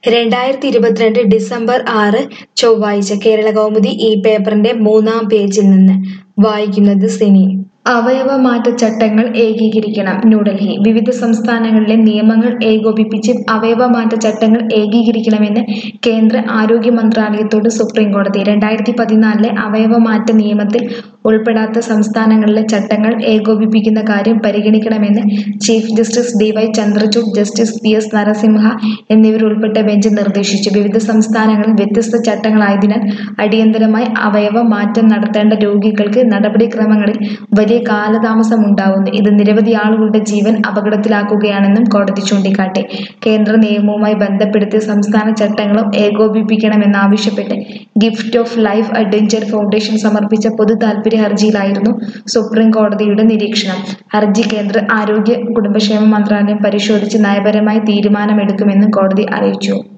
രണ്ടായിരത്തി ഇരുപത്തിരണ്ട് ഡിസംബർ ആറ് ചൊവ്വാഴ്ച കേരള കൗമുദി ഈ പേപ്പറിന്റെ മൂന്നാം പേജിൽ നിന്ന് വായിക്കുന്നത് സിനി അവയവമാറ്റ ചട്ടങ്ങൾ ഏകീകരിക്കണം ന്യൂഡൽഹി വിവിധ സംസ്ഥാനങ്ങളിലെ നിയമങ്ങൾ ഏകോപിപ്പിച്ച് അവയവമാറ്റ ചട്ടങ്ങൾ ഏകീകരിക്കണമെന്ന് കേന്ദ്ര ആരോഗ്യ മന്ത്രാലയത്തോട് സുപ്രീം കോടതി രണ്ടായിരത്തി പതിനാലിലെ അവയവമാറ്റ നിയമത്തിൽ ഉൾപ്പെടാത്ത സംസ്ഥാനങ്ങളിലെ ചട്ടങ്ങൾ ഏകോപിപ്പിക്കുന്ന കാര്യം പരിഗണിക്കണമെന്ന് chief justice D Y Chandrachud justice P S Narasimha എന്നിവരുൾപ്പെട്ട ബെഞ്ച് നിർദ്ദേശിച്ചു വിവിധ സംസ്ഥാനങ്ങളിൽ വ്യത്യസ്ത ചട്ടങ്ങളായതിനാൽ അടിയന്തരമായി അവയവ മാറ്റം നടത്തേണ്ട രോഗികൾക്ക് നടപടിക്രമങ്ങളിൽ വലിയ കാലതാമസം ഉണ്ടാവുന്നു ഇത് നിരവധി ആളുകളുടെ ജീവൻ അപകടത്തിലാക്കുകയാണെന്നും കോടതി ചൂണ്ടിക്കാട്ടി കേന്ദ്ര നിയമവുമായി ബന്ധപ്പെടുത്തി സംസ്ഥാന ചട്ടങ്ങളും ഏകോപിപ്പിക്കണമെന്നാവശ്യപ്പെട്ട് Gift of Life Adventure Foundation സമർപ്പിച്ച പൊതു താൽപര്യ ഹർജിയിലായിരുന്നു സുപ്രീം കോടതിയുടെ നിരീക്ഷണം ഹർജി കേന്ദ്ര ആരോഗ്യ കുടുംബക്ഷേമ മന്ത്രാലയം പരിശോധിച്ച് നയപരമായി തീരുമാനമെടുക്കുമെന്നും കോടതി അറിയിച്ചു